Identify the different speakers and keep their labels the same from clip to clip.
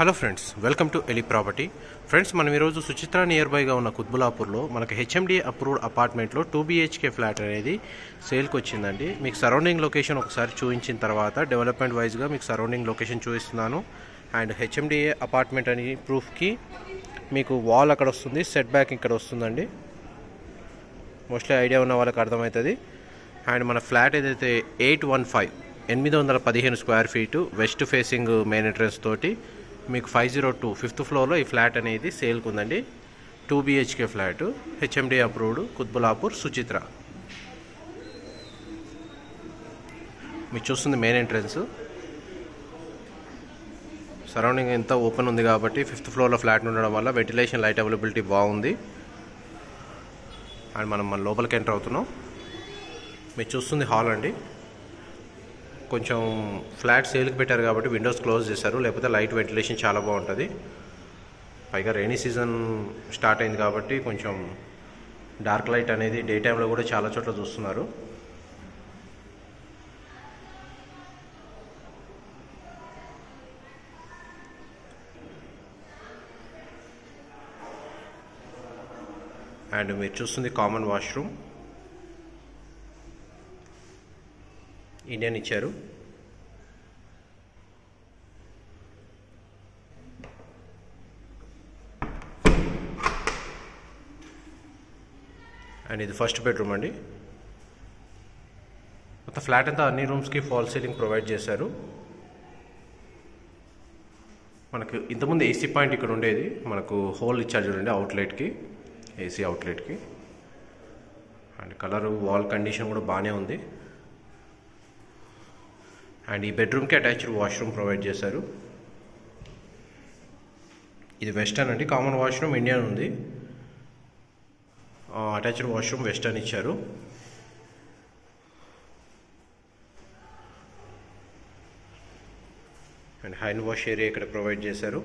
Speaker 1: hello friends welcome to Eli property friends మనం ఈరోజు Suchitra near బైగా ఉన్న కుత్బులాపూర్లో మనకి హెచ్ఎండి అప్రూవ్డ్ అపార్ట్మెంట్లో టూ బీహెచ్కే ఫ్లాట్ అనేది సేల్కి వచ్చిందండి మీకు సరౌండింగ్ లొకేషన్ ఒకసారి చూపించిన తర్వాత డెవలప్మెంట్ వైజ్గా మీకు సరౌండింగ్ లొకేషన్ చూపిస్తున్నాను అండ్ హెచ్ఎండిఏ అపార్ట్మెంట్ అని ప్రూఫ్కి మీకు వాల్ అక్కడ వస్తుంది సెట్ బ్యాక్ ఇక్కడ వస్తుందండి మోస్ట్లీ ఐడియా ఉన్న వాళ్ళకి అర్థమవుతుంది అండ్ మన ఫ్లాట్ ఏదైతే ఎయిట్ వన్ ఫైవ్ ఎనిమిది వందల పదిహేను square feet west facing main entrance తోటి మీకు ఫైవ్ జీరో టూ ఫిఫ్త్ ఫ్లోర్లో ఈ ఫ్లాట్ అనేది సేల్కి ఉందండి two BHK flat HMD approved Quthbullapur Suchitra మీరు చూస్తుంది మెయిన్ ఎంట్రన్స్ సరౌండింగ్ ఎంత ఓపెన్ ఉంది కాబట్టి ఫిఫ్త్ ఫ్లోర్లో ఫ్లాట్ ఉండడం వల్ల వెంటిలేషన్ లైట్ అవైలబిలిటీ బాగుంది అండ్ మనం మన లోపలికి ఎంటర్ అవుతున్నాం మీరు చూస్తుంది హాల్ అండి కొంచెం ఫ్లాట్ సేల్కి పెట్టారు కాబట్టి విండోస్ క్లోజ్ చేశారు లేకపోతే లైట్ వెంటిలేషన్ చాలా బాగుంటుంది పైగా రైనీ సీజన్ స్టార్ట్ అయింది కాబట్టి కొంచెం డార్క్ లైట్ అనేది డే టైంలో కూడా చాలా చోట్ల చూస్తున్నారు అండ్ మీరు చూస్తుంది కామన్ వాష్రూమ్ ఇండియన్ ఇచ్చారు అండ్ ఇది ఫస్ట్ బెడ్రూమ్ అండి మొత్తం ఫ్లాట్ అంతా అన్ని రూమ్స్కి ఫాల్ సీలింగ్ ప్రొవైడ్ చేశారు మనకు ఇంతకుముందు ఏసీ పాయింట్ ఇక్కడ ఉండేది మనకు హోల్ ఇచ్చారు చూడండి అవుట్లెట్కి ఏసీ అవుట్లెట్కి అండ్ కలర్ వాల్ కండిషన్ కూడా బాగానే ఉంది అండ్ ఈ బెడ్రూమ్కి అటాచ్డ్ వాష్రూమ్ ప్రొవైడ్ చేశారు ఇది వెస్టర్న్ అండి కామన్ వాష్రూమ్ ఇండియన్ ఉంది అటాచ్డ్ వాష్రూమ్ వెస్టర్న్ ఇచ్చారు అండ్ హ్యాండ్ వాష్ ఏరియా ఇక్కడ ప్రొవైడ్ చేశారు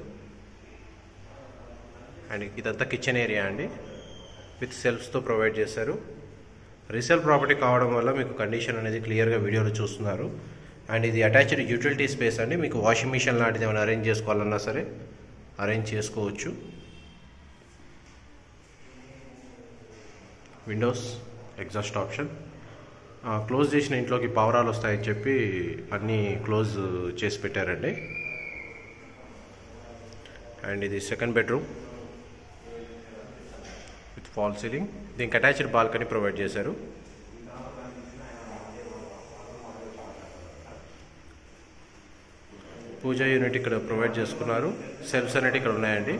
Speaker 1: అండ్ ఇదంతా కిచెన్ ఏరియా అండి విత్ సెల్ఫ్స్తో ప్రొవైడ్ చేశారు రీసేల్ ప్రాపర్టీ కావడం వల్ల మీకు కండిషన్ అనేది క్లియర్గా వీడియోలో చూస్తున్నారు అండ్ ఇది అటాచ్డ్ యూటిలిటీ స్పేస్ అండి మీకు వాషింగ్ మిషన్ లాంటిది ఏమైనా అరేంజ్ చేసుకోవాలన్నా సరే అరేంజ్ చేసుకోవచ్చు విండోస్ ఎగ్జాస్ట్ ఆప్షన్ క్లోజ్ చేసిన ఇంట్లోకి పావురాలు వస్తాయని చెప్పి అన్నీ క్లోజ్ చేసి పెట్టారండి అండ్ ఇది second bedroom with fall ceiling దీనికి అటాచ్డ్ బాల్కనీ ప్రొవైడ్ చేశారు పూజా యూనిట్ ఇక్కడ ప్రొవైడ్ చేసుకున్నారు సెల్ఫ్స్ అనేవి ఇక్కడ ఉన్నాయండి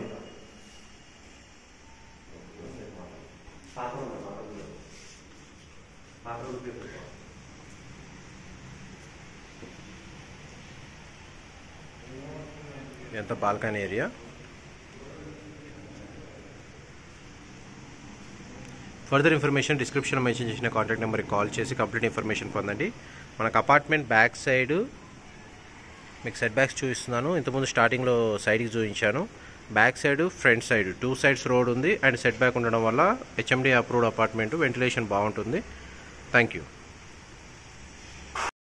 Speaker 1: ఎంత బాల్కనీ ఏరియా ఫర్దర్ ఇన్ఫర్మేషన్ డిస్క్రిప్షన్లో మెన్షన్ చేసిన కాంటాక్ట్ నెంబర్కి కాల్ చేసి కంప్లీట్ ఇన్ఫర్మేషన్ పొందండి మనకు అపార్ట్మెంట్ బ్యాక్ సైడ్ మీకు సెట్ బ్యాక్స్ చూపిస్తున్నాను ఇంతకుముందు స్టార్టింగ్లో సైడ్కి చూపించాను back side front side two sides road ఉంది అండ్ సెట్ బ్యాక్ ఉండడం వల్ల హెచ్ఎండి అప్రూవ్డ్ అపార్ట్మెంట్ వెంటిలేషన్ బాగుంటుంది థ్యాంక్ యూ